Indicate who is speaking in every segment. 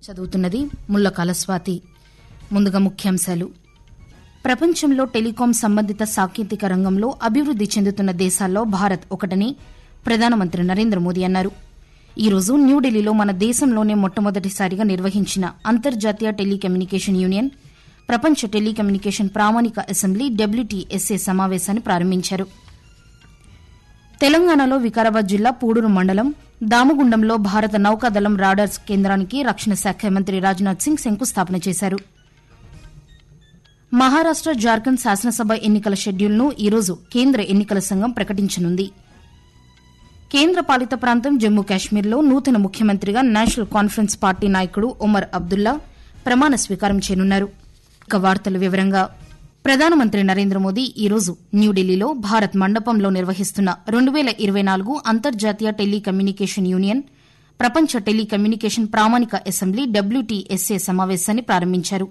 Speaker 1: చదువుతున్నది ముల్లకాల స్వాతి ముందుగా ముఖ్యాంశాలు ప్రపంచంలో టెలికాం సంబంధిత సాంకేతిక రంగంలో అభివృద్ది చెందుతున్న దేశాల్లో భారత్ ఒకటని ప్రధానమంత్రి నరేంద్ర మోదీ అన్నారు ఈ రోజు న్యూఢిల్లీలో మన దేశంలోనే మొట్టమొదటిసారిగా నిర్వహించిన అంతర్జాతీయ టెలికమ్యూనికేషన్ యూనియన్ ప్రపంచ టెలికమ్యూనికేషన్ ప్రామాణిక అసెంబ్లీ డబ్ల్యూటీఎస్ఏ సమావేశాన్ని ప్రారంభించారు తెలంగాణలో వికారాబాద్ జిల్లా పూడూరు మండలం దామగుండంలో భారత నౌకాదళం రాడార్స్ కేంద్రానికి రక్షణ శాఖ మంత్రి రాజ్నాథ్ సింగ్ శంకుస్థాపన చేశారు మహారాష్ట జార్ఖండ్ శాసనసభ ఎన్నికల షెడ్యూల్ను ఈరోజు కేంద్ర ఎన్నికల సంఘం ప్రకటించనుంది కేంద్ర పాలిత ప్రాంతం జమ్మూ కాశ్మీర్లో నూతన ముఖ్యమంత్రిగా నేషనల్ కాన్ఫరెన్స్ పార్టీ నాయకుడు ఒమర్ అబ్దుల్లా ప్రమాణ స్వీకారం చేయనున్నారు ఇక వార్తల వివరంగా ప్రధానమంత్రి నరేంద్ర మోదీ ఈరోజు న్యూఢిల్లీలో భారత్ మండపంలో నిర్వహిస్తున్న రెండు పేల ఇరవై నాలుగు అంతర్జాతీయ టెలికమ్యూనికేషన్ యూనియన్ ప్రపంచ టెలికమ్యూనికేషన్ ప్రామాణిక అసెంబ్లీ డబ్ల్యూటీఎస్ఏ సమావేశాన్ని ప్రారంభించారు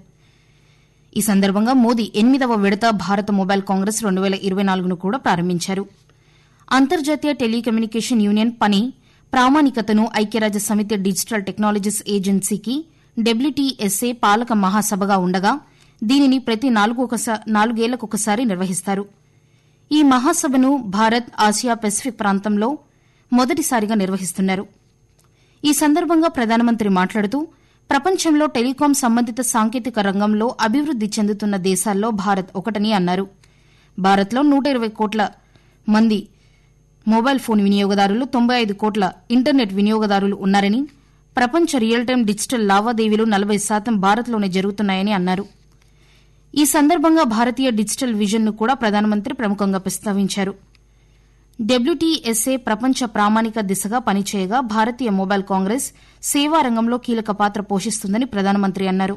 Speaker 1: ఈ సందర్భంగా మోదీ ఎనిమిదవ విడత భారత మొబైల్ కాంగ్రెస్ రెండు పేల ఇరవై నాలుగును కూడా ప్రారంభించారు అంతర్జాతీయ టెలికమ్యూనికేషన్ యూనియన్ పని ప్రామాణికతను ఐక్యరాజ్య సమితి డిజిటల్ టెక్నాలజీస్ ఏజెన్సీకి డబ్ల్యూటీఎస్ఏ పాలక మహాసభగా ఉండగా దీనిని ప్రతి నాలుగేళ్లకొకసారి నిర్వహిస్తారు ఈ మహాసభను భారత్ ఆసియా పెసిఫిక్ ప్రాంతంలో మొదటిసారిగా నిర్వహిస్తున్నారు ఈ సందర్భంగా ప్రధానమంత్రి మాట్లాడుతూ ప్రపంచంలో టెలికాం సంబంధిత సాంకేతిక రంగంలో అభివృద్ది చెందుతున్న దేశాల్లో భారత్ ఒకటని అన్నారు భారత్లో నూట ఇరవై కోట్ల మంది మొబైల్ ఫోన్ వినియోగదారులు తొంభై ఐదు కోట్ల ఇంటర్నెట్ వినియోగదారులు ఉన్నారని ప్రపంచ రియల్ టైం డిజిటల్ లావాదేవీలు నలభై శాతం భారత్లోనే జరుగుతున్నాయని అన్నారు ఈ సందర్భంగా భారతీయ డిజిటల్ విజన్ను కూడా ప్రధానమంత్రి ప్రముఖంగా ప్రస్తావించారు డబ్ల్యూటీఎస్ఏ ప్రపంచ ప్రామాణిక దిశగా పనిచేయగా భారతీయ మొబైల్ కాంగ్రెస్ సేవా రంగంలో కీలక పాత్ర పోషిస్తుందని ప్రధానమంత్రి అన్నారు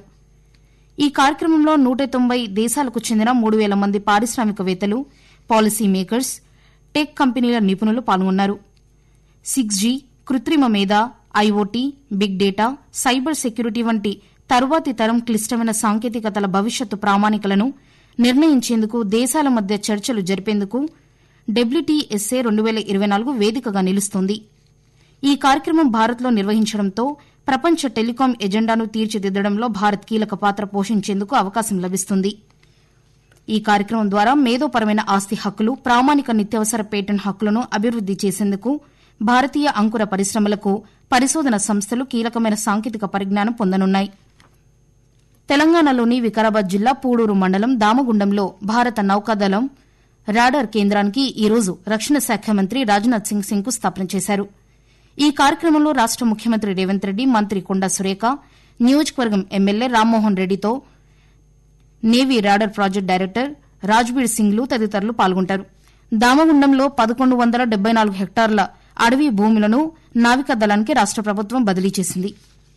Speaker 1: ఈ కార్యక్రమంలో నూట తొంభై దేశాలకు చెందిన మూడు వేల మంది పారిశ్రామికవేత్తలు పాలసీ మేకర్స్ టెక్ కంపెనీల నిపుణులు పాల్గొన్నారు సిక్స్ జీ కృత్రిమ మేధ IOT big data cyber security వంటి తరువాతి తరం క్లిష్టమైన సాంకేతికతల భవిష్యత్తు ప్రామాణికలను నిర్ణయించేందుకు దేశాల మధ్య చర్చలు జరిపేందుకు డబ్ల్యూటీఎస్ఏ రెండు పేల ఇరవై నాలుగు వేదికగా నిలుస్తోంది ఈ కార్యక్రమం భారత్లో నిర్వహించడంతో ప్రపంచ టెలికాం ఎజెండాను తీర్చిదిద్దడంలో భారత్ కీలక పాత్ర పోషించేందుకు అవకాశం లభిస్తుంది ఈ కార్యక్రమం ద్వారా మేధోపరమైన ఆస్తి హక్కులు ప్రామాణిక నిత్యావసర పేటెంట్ హక్కులను అభివృద్ది చేసేందుకు భారతీయ అంకుర పరిశ్రమలకు పరిశోధన సంస్థలు కీలకమైన సాంకేతిక పరిజ్ఞానం పొందనున్నాయి తెలంగాణలోని వికారాబాద్ జిల్లా పూడూరు మండలం దామగుండంలో భారత నౌకాదళం రాడార్ కేంద్రానికి ఈరోజు రక్షణ శాఖ మంత్రి రాజ్నాథ్ సింగ్ శంకుస్థాపన చేశారు ఈ కార్యక్రమంలో రాష్ట ముఖ్యమంత్రి రేవంత్ రెడ్డి మంత్రి కొండా సురేఖ నియోజకవర్గం ఎమ్మెల్యే రామ్మోహన్ రెడ్డితో navy radar project director Rajbir సింగ్లు తదితరులు పాల్గొంటారు దామగుండంలో పదకొండు వందల డెబ్బై నాలుగు హెక్టార్ల అడవి భూములను నావికా దళానికి రాష్ట ప్రభుత్వం బదిలీ చేసింది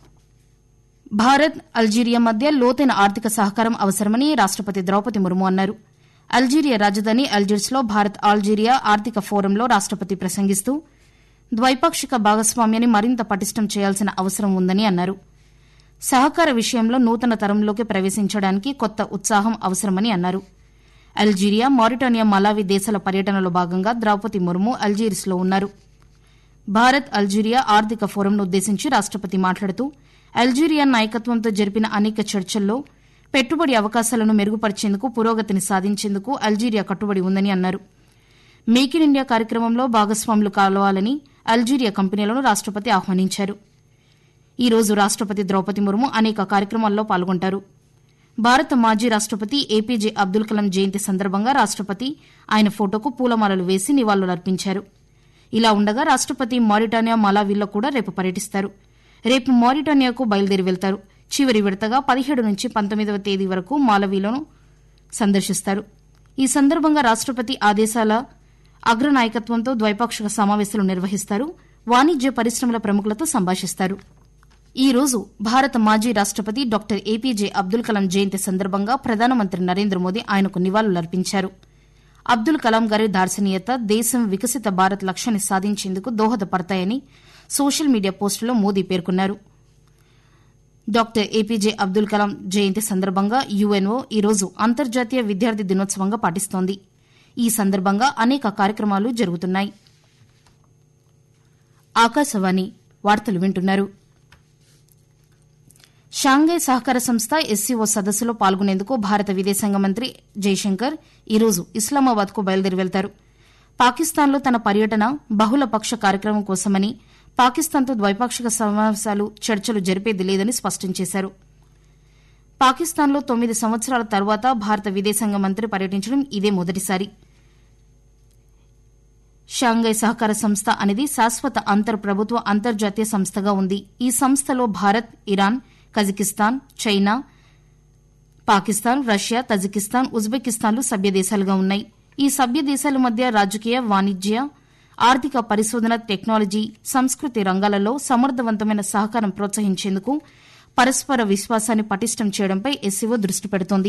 Speaker 1: భారత్ అల్జీరియా మధ్య లోతైన ఆర్థిక సహకారం అవసరమని రాష్టపతి ద్రౌపది ముర్ము అన్నారు అల్జీరియా రాజధాని అల్జిర్స్లో భారత్ అల్జీరియా ఆర్థిక ఫోరంలో రాష్టపతి ప్రసంగిస్తూ ద్వైపాక్షిక భాగస్వామ్యాన్ని మరింత పటిష్టం చేయాల్సిన అవసరం ఉందని అన్నారు సహకార విషయంలో నూతన తరంలోకి ప్రవేశించడానికి కొత్త ఉత్సాహం అవసరమని అన్నారు అల్జీరియా మారిటానియా మలావి దేశాల పర్యటనలో భాగంగా ద్రౌపది ముర్ము అల్జీర్స్లో ఉన్నారు భారత్ అల్జీరియా ఆర్థిక ఫోరంను ఉద్దేశించి రాష్టపతి మాట్లాడుతూ అల్జీరియా నాయకత్వంతో జరిపిన అనేక చర్చల్లో పెట్టుబడి అవకాశాలను మెరుగుపరిచేందుకు పురోగతిని సాధించేందుకు అల్జీరియా కట్టుబడి ఉందని అన్నారు మేక్ ఇన్ ఇండియా కార్యక్రమంలో భాగస్వాములు కావాలని అల్జీరియా కంపెనీలను రాష్టపతి ఆహ్వానించారు ఈ రోజు రాష్టపతి ద్రౌపది ముర్ము అనేక కార్యక్రమాల్లో పాల్గొంటారు భారత మాజీ రాష్టపతి ఏపీజే అబ్దుల్ కలాం జయంతి సందర్భంగా రాష్టపతి ఆయన ఫోటోకు పూలమాలలు వేసి నివాళులర్పించారు ఇలా ఉండగా రాష్టపతి మారిటానియా మలావిల్లో కూడా రేపు పర్యటిస్తారు రేపు మారిటానియాకు బయలుదేరి వెళ్తారు చివరి విడతగా పదిహేడు నుంచి పంతొమ్మిదవ తేదీ వరకు మాలవీలను సందర్శిస్తారు ఈ సందర్భంగా రాష్టపతి ఆదేశాల అగ్రనాయకత్వంతో ద్వైపాక్షిక సమావేశాలు నిర్వహిస్తారు వాణిజ్య పరిశ్రమల ప్రముఖులతో సంభాషిస్తారు ఈ రోజు భారత మాజీ రాష్టపతి డాక్టర్ ఏపీజే అబ్దుల్ కలాం జయంతి సందర్భంగా ప్రధానమంత్రి నరేంద్ర మోదీ ఆయనకు నివాళులర్పించారు అబ్దుల్ కలాం గారి దార్శనీయత దేశం వికసిత భారత్ లక్ష్యాన్ని సాధించేందుకు దోహదపడతాయని సోషల్ మీడియా పోస్టులో మోదీ పేర్కొన్నారు డాక్టర్ ఏపీజే అబ్దుల్ కలాం జయంతి సందర్భంగా యుఎన్ఓ ఈరోజు అంతర్జాతీయ విద్యార్థి దినోత్సవంగా పాటిస్తోంది ఈ సందర్భంగా అనేక కార్యక్రమాలు జరుగుతున్నాయి ఆకాశవాణి వార్తలు వింటున్నారు షాంఘై సహకార సంస్థ ఎస్సీఓ సదస్సులో పాల్గొనేందుకు భారత విదేశాంగ మంత్రి జైశంకర్ ఈరోజు ఇస్లామాబాద్కు బయలుదేరి వెళ్తారు పాకిస్తాన్లో తన పర్యటన బహుళ పక్ష కార్యక్రమం కోసమని పాకిస్తాన్తో ద్వైపాక్షిక సమావేశాలు చర్చలు జరిపేది లేదని స్పష్టం చేశారు పాకిస్తాన్లో తొమ్మిది సంవత్సరాల తర్వాత భారత విదేశాంగ మంత్రి పర్యటించడం ఇదే మొదటిసారి షాంఘై సహకార సంస్థ అనేది శాశ్వత అంతర్ ప్రభుత్వ అంతర్జాతీయ సంస్థగా ఉంది ఈ సంస్థలో Bharat Iran Kazakhstan China Pakistan Russia Tajikistan ఉజ్బెకిస్తాన్లు సభ్య దేశాలుగా ఉన్నాయి ఈ సభ్య దేశాల మధ్య రాజకీయ వాణిజ్య ఆర్థిక పరిశోధన టెక్నాలజీ సంస్కృతి రంగాలలో సమర్థవంతమైన సహకారం ప్రోత్సహించేందుకు పరస్పర విశ్వాసాన్ని పటిష్టం చేయడంపై ఎస్సీఓ దృష్టి పెడుతోంది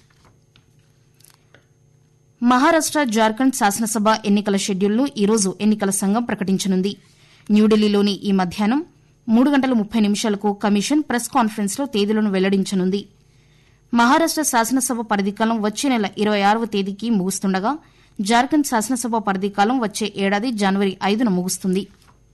Speaker 1: మహారాష్ట జార్ఖండ్ శాసనసభ ఎన్నికల షెడ్యూల్ను ఈరోజు ఎన్నికల సంఘం ప్రకటించనుంది న్యూఢిల్లీలోని ఈ మధ్యాహ్నం మూడు గంటల ముప్పై నిమిషాలకు కమిషన్ ప్రెస్ కాన్ఫరెన్స్లో తేదీలను వెల్లడించనుంది మహారాష్ట శాసనసభ పరిధికాలం వచ్చే నెల ఇరవై ఆరవ తేదీకి ముగుస్తుండగా జార్ఖండ్ శాసనసభ పరిధికాలం వచ్చే ఏడాది జనవరి ఐదున ముగుస్తుంది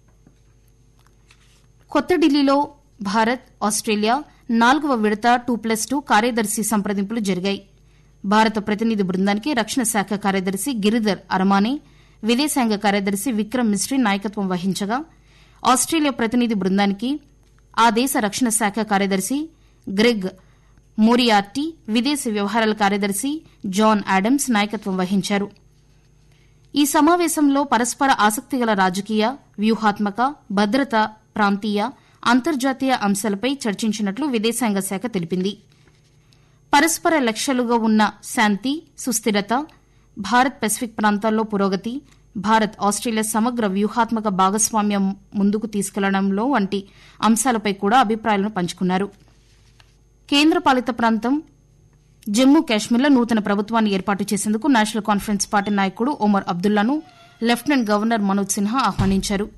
Speaker 1: కొత్త ఢిల్లీలో భారత్ ఆస్ట్రేలియా నాలుగవ విడత టూ ప్లస్ టూ కార్యదర్శి సంప్రదింపులు జరిగాయి భారత ప్రతినిధి బృందానికి రక్షణ శాఖ కార్యదర్శి గిరిధర్ అరమానే విదేశాంగ కార్యదర్శి విక్రమ్ మిస్ట్రీ నాయకత్వం వహించగా ఆస్ట్రేలియా ప్రతినిధి బృందానికి ఆ దేశ రక్షణ శాఖ కార్యదర్శి గ్రెగ్ మోరియార్టీ విదేశీ వ్యవహారాల కార్యదర్శి జాన్ ఆడమ్స్ నాయకత్వం వహించారు ఈ సమావేశంలో పరస్పర ఆసక్తిగల రాజకీయ వ్యూహాత్మక భద్రత ప్రాంతీయ అంతర్జాతీయ అంశాలపై చర్చించినట్లు విదేశాంగ శాఖ తెలిపింది పరస్పర లక్ష్యాలుగా ఉన్న శాంతి సుస్థిరత భారత్ పెసిఫిక్ ప్రాంతాల్లో పురోగతి భారత్ ఆస్ట్రేలియా సమగ్ర వ్యూహాత్మక భాగస్వామ్యం ముందుకు తీసుకెళ్లడంలో వంటి అంశాలపై కూడా అభిప్రాయాలను పంచుకున్నారు కేంద్రపాలిత ప్రాంతం జమ్మూ కాశ్మీర్లో నూతన ప్రభుత్వాన్ని ఏర్పాటు చేసేందుకు నేషనల్ కాన్ఫరెన్స్ పార్టీ నాయకుడు ఒమర్ అబ్దుల్లాను లెఫ్టినెంట్ గవర్నర్ మనోజ్ సిన్హా ఆహ్వానించారు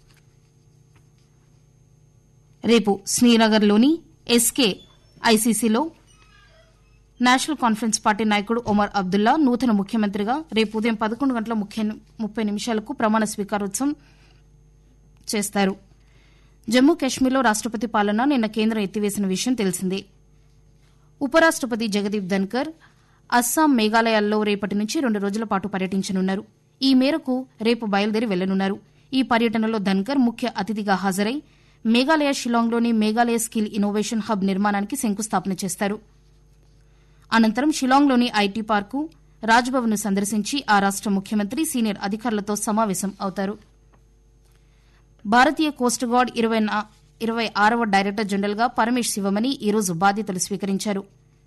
Speaker 1: రేపు శ్రీనగర్లోని ఎస్కే ఐసీసీలో నేషనల్ కాన్ఫరెన్స్ పార్టీ నాయకుడు ఒమర్ అబ్దుల్లా నూతన ముఖ్యమంత్రిగా రేపు ఉదయం పదకొండు గంటల ముప్పై నిమిషాలకు ప్రమాణ స్వీకారోత్సవం చేస్తారు జమ్మూ కాశ్మీర్లో రాష్టపతి పాలన నిన్న కేంద్రం ఎత్తివేసిన విషయం తెలిసిందే ఉపరాష్టపతి జగదీప్ ధన్కర్ అస్సాం మేఘాలయాల్లో రేపటి నుంచి రెండు రోజుల పాటు పర్యటించనున్నారు ఈ మేరకు రేపు బయలుదేరి వెళ్లనున్నారు ఈ పర్యటనలో ధన్కర్ ముఖ్య అతిథిగా హాజరై మేఘాలయ షిలాంగ్లోని మేఘాలయ స్కిల్ ఇన్నోవేషన్ హబ్ నిర్మాణానికి శంకుస్థాపన చేస్తారు అనంతరం షిలాంగ్లోని ఐటీ పార్కు రాజ్భవన్ను సందర్శించి ఆ రాష్ట ముఖ్యమంత్రి సీనియర్ అధికారులతో సమావేశం అవుతారు భారతీయ కోస్ట్ గార్డ్ ఇరవై ఇరవై ఆరవ డైరెక్టర్ జనరల్గా పరమేష్ శివమణి ఈరోజు బాధ్యతలు స్వీకరించారు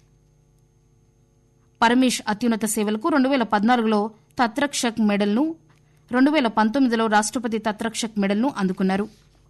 Speaker 1: పరమేష్ అత్యున్నత సేవలకు రెండు వేల పద్నాలుగులో తత్రక్షక్ మెడల్ను రెండు వేల పంతొమ్మిదిలో రాష్టపతి తత్రక్షక్ మెడల్ను అందుకున్నారు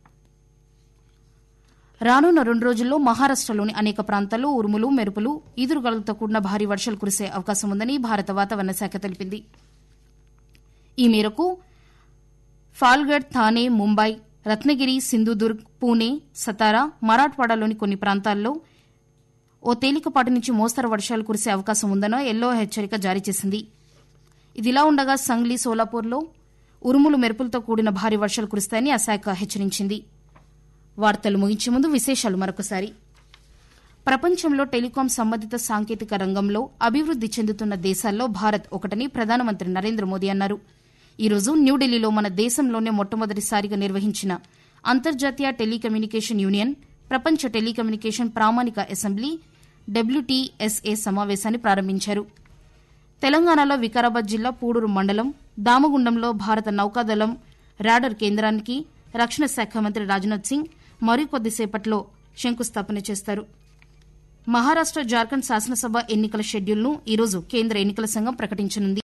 Speaker 1: రానున్న రెండు రోజుల్లో మహారాష్టలోని అనేక ప్రాంతాల్లో ఉరుములు మెరుపులు ఈదురుగాలులతో కూడిన భారీ వర్షాలు కురిసే అవకాశం ఉందని భారత వాతావరణ శాఖ తెలిపింది ఈ మేరకు ఫాల్గఢ్ థానే ముంబై రత్నగిరి సింధుదుర్గ్ పూణే సతారా మరాఠ్వాడాలోని కొన్ని ప్రాంతాల్లో ఓ తేలికపాటి నుంచి మోస్తరు వర్షాలు కురిసే అవకాశం ఉందన్న ఎల్లో హెచ్చరిక జారీ చేసింది ఇదిలా ఉండగా సంగ్లీ సోలాపూర్లో ఉరుములు మెరుపులతో కూడిన భారీ వర్షాలు కురుస్తాయని ఆ శాఖ హెచ్చరించింది వార్తలు ముగించే ముందు విశేషాలు మరొకసారి ప్రపంచంలో టెలికాం సంబంధిత సాంకేతిక రంగంలో అభివృద్ది చెందుతున్న దేశాల్లో భారత్ ఒకటని ప్రధానమంత్రి నరేంద్ర మోదీ అన్నారు ఈరోజు న్యూఢిల్లీలో మన దేశంలోనే మొట్టమొదటిసారిగా నిర్వహించిన అంతర్జాతీయ టెలికమ్యూనికేషన్ యూనియన్ ప్రపంచ టెలికమ్యూనికేషన్ ప్రామాణిక అసెంబ్లీ డబ్ల్యూటీఎస్ఏ సమావేశాన్ని ప్రారంభించారు తెలంగాణలో వికారాబాద్ జిల్లా పూడూరు మండలం దామగుండంలో భారత నౌకాదళం రాడర్ కేంద్రానికి రక్షణ శాఖ మంత్రి రాజ్నాథ్ సింగ్ మరికొద్దిసేపట్లో శంకుస్థాపన చేస్తారు మహారాష్ట జార్ఖండ్ శాసనసభ ఎన్నికల షెడ్యూల్ను ఈరోజు కేంద్ర ఎన్నికల సంఘం ప్రకటించనుంది